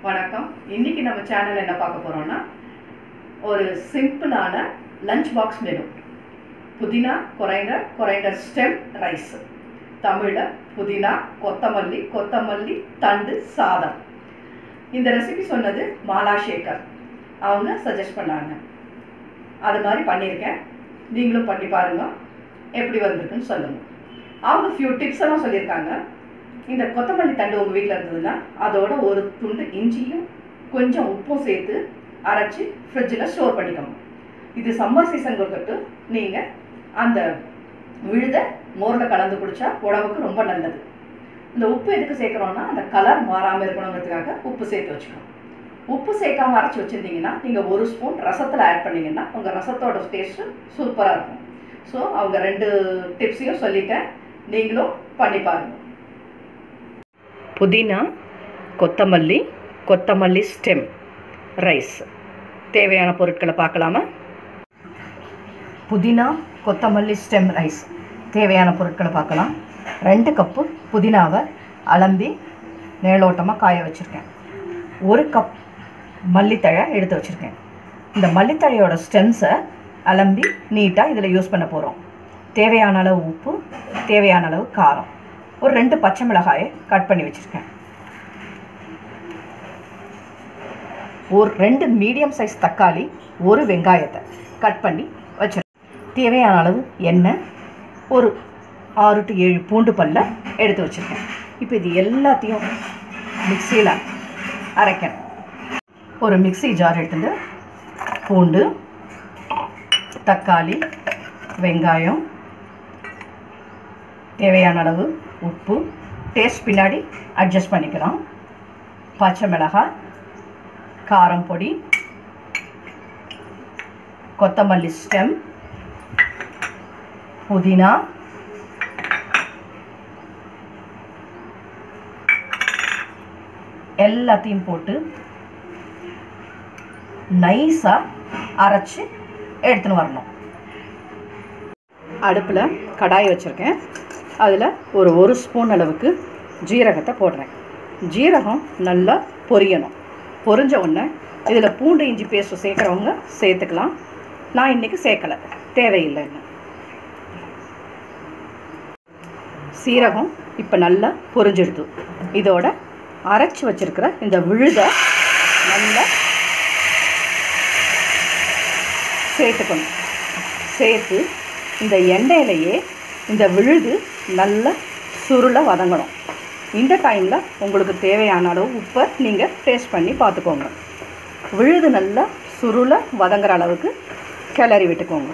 வணக்கம் இன்னைக்கு நம்ம சேனல் என்ன பார்க்க போறோம்னா ஒரு சிம்பிளான லஞ்ச் பாக்ஸ் மெனு புதினா கொரைண்டர் கொரைண்டர் ஸ்டெம் ரைஸ் தமிழில் புதினா கொத்தமல்லி கொத்தமல்லி தண்டு சாதம் இந்த ரெசிபி சொன்னது மாலா சேகர் அவங்க சஜஸ்ட் பண்ணாங்க அது மாதிரி பண்ணியிருக்கேன் நீங்களும் பண்ணி பாருங்க எப்படி வந்திருக்குன்னு சொல்லுங்க அவங்க ஃபியூ டிப்ஸ் எல்லாம் சொல்லியிருக்காங்க இந்த கொத்தமல்லி தண்டு உங்கள் வீட்டில் இருந்ததுன்னா அதோட ஒரு துண்டு இஞ்சியும் கொஞ்சம் உப்பும் சேர்த்து அரைச்சி ஃப்ரிட்ஜில் ஸ்டோர் பண்ணிக்கோங்க இது சம்மர் சீசன் கொடுத்துட்டு நீங்கள் அந்த விழுத மோரில் கலந்து குடிச்சா உடம்புக்கு ரொம்ப நல்லது இந்த உப்பு எதுக்கு சேர்க்குறோன்னா அந்த கலர் மாறாமல் இருக்கணுங்கிறதுக்காக உப்பு சேர்த்து வச்சுக்கணும் உப்பு சேர்க்காம அரைச்சி வச்சுருந்தீங்கன்னா நீங்கள் ஒரு ஸ்பூன் ரசத்தில் ஆட் பண்ணீங்கன்னா உங்கள் ரசத்தோட டேஸ்ட்டு சூப்பராக இருக்கும் ஸோ அவங்க ரெண்டு டிப்ஸையும் சொல்லிட்டேன் நீங்களும் பண்ணி பாருங்கள் புதினா கொத்தமல்லி கொத்தமல்லி ஸ்டெம் ரைஸ் தேவையான பொருட்களை பார்க்கலாமா புதினா கொத்தமல்லி ஸ்டெம் ரைஸ் தேவையான பொருட்களை பார்க்கலாம் ரெண்டு கப்பு புதினாவை அலம்பி மேலோட்டமாக காய வச்சுருக்கேன் ஒரு கப் மல்லித்தழை எடுத்து வச்சுருக்கேன் இந்த மல்லித்தழையோட ஸ்டெம்ஸை அலம்பி நீட்டாக இதில் யூஸ் பண்ண போகிறோம் தேவையான அளவு உப்பு தேவையான அளவு காரம் ஒரு ரெண்டு பச்சை மிளகாயை கட் பண்ணி வச்சுருக்கேன் ஒரு ரெண்டு மீடியம் சைஸ் தக்காளி ஒரு வெங்காயத்தை கட் பண்ணி வச்சிருக்கேன் தேவையான அளவு எண்ணெய் ஒரு ஆறு டு ஏழு பூண்டு பல்ல எடுத்து வச்சுருக்கேன் இப்போ இது எல்லாத்தையும் மிக்சியில் அரைக்கணும் ஒரு மிக்சி ஜார் எடுத்துட்டு பூண்டு தக்காளி வெங்காயம் தேவையான அளவு உப்பு டேஸ்ட் பின்னாடி அட்ஜஸ்ட் பண்ணிக்கலாம் பச்சை மிளகாய் காரம் பொடி கொத்தமல்லி ஸ்டெம் புதினா எல்லாத்தையும் போட்டு நைஸாக அரைச்சி எடுத்துன்னு வரணும் அடுப்பில் கடாய் வச்சுருக்கேன் அதில் ஒரு ஒரு ஸ்பூன் அளவுக்கு ஜீரகத்தை போடுறேன் ஜீரகம் நல்லா பொரியணும் பொரிஞ்ச உடனே இதில் பூண்டு இஞ்சி பேஸ்ட்டு சேர்க்குறவங்க சேர்த்துக்கலாம் நான் இன்றைக்கி சேர்க்கலை தேவையில்லைன்னு சீரகம் இப்போ நல்லா பொரிஞ்சிடுது இதோட அரைச்சி வச்சுருக்கிற இந்த விழுத நல்லா சேர்த்துக்கணும் சேர்த்து இந்த எண்ணெயிலையே இந்த விழுது நல்லா சுருளை வதங்கணும் இந்த டைமில் உங்களுக்கு தேவையான அளவு உப்பை நீங்கள் டேஸ்ட் பண்ணி பார்த்துக்கோங்க விழுது நல்லா சுருளை வதங்குற அளவுக்கு கிளறி விட்டுக்கோங்க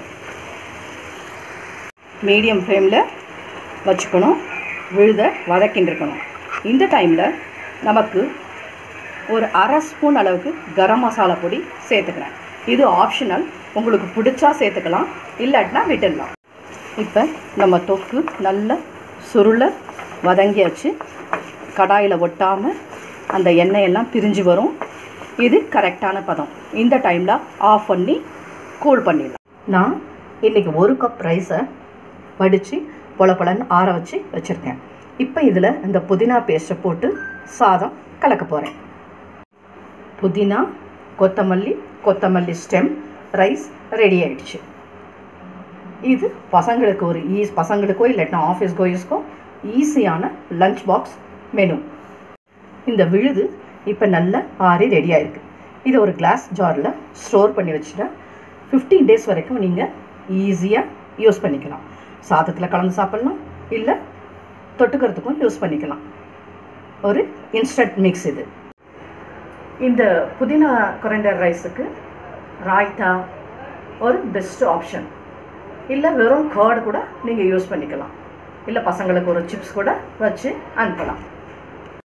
மீடியம் ஃப்ளேமில் வச்சுக்கணும் விழுத வதக்கின்னு இருக்கணும் இந்த டைமில் நமக்கு ஒரு அரை ஸ்பூன் அளவுக்கு கரம் மசாலா பொடி சேர்த்துக்கிறேன் இது ஆப்ஷனல் உங்களுக்கு பிடிச்சா சேர்த்துக்கலாம் இல்லாட்டினா விட்டுடலாம் இப்போ நம்ம தொக்கு நல்ல சுருளை வதங்கியாச்சு கடாயில் ஒட்டாமல் அந்த எண்ணெயெல்லாம் பிரிஞ்சு வரும் இது கரெக்டான பதம் இந்த டைமில் ஆஃப் பண்ணி கூல் பண்ணிடலாம் நான் இன்றைக்கி ஒரு கப் ரைஸை வடித்து பொல பொலன்னு ஆற வச்சு வச்சுருக்கேன் இப்போ இதில் இந்த புதினா பேஸ்ட்டை போட்டு சாதம் கலக்க போகிறேன் புதினா கொத்தமல்லி கொத்தமல்லி ஸ்டெம் ரைஸ் ரெடி ஆயிடுச்சு இது பசங்களுக்கு ஒரு ஈஸ் பசங்களுக்கோ இல்லாட்டினா ஆஃபீஸ் கோயஸ்க்கோ ஈஸியான லஞ்ச் பாக்ஸ் மெனு இந்த விழுது இப்போ நல்லா ஆறி ரெடியாக இருக்குது இது ஒரு கிளாஸ் ஜாரில் ஸ்டோர் பண்ணி வச்சுட்டா ஃபிஃப்டீன் டேஸ் வரைக்கும் நீங்கள் ஈஸியாக யூஸ் பண்ணிக்கலாம் சாதத்தில் கலந்து சாப்பிட்லாம் இல்லை தொட்டுக்கிறதுக்கும் யூஸ் பண்ணிக்கலாம் ஒரு இன்ஸ்டன்ட் மிக்ஸ் இது இந்த புதினா கொரண்டர் ரைஸுக்கு ராய்த்தா ஒரு பெஸ்ட் ஆப்ஷன் இல்லை வெறும் கர்டு கூட நீங்கள் யூஸ் பண்ணிக்கலாம் இல்லை பசங்களுக்கு ஒரு சிப்ஸ் கூட வச்சு அனுப்பலாம்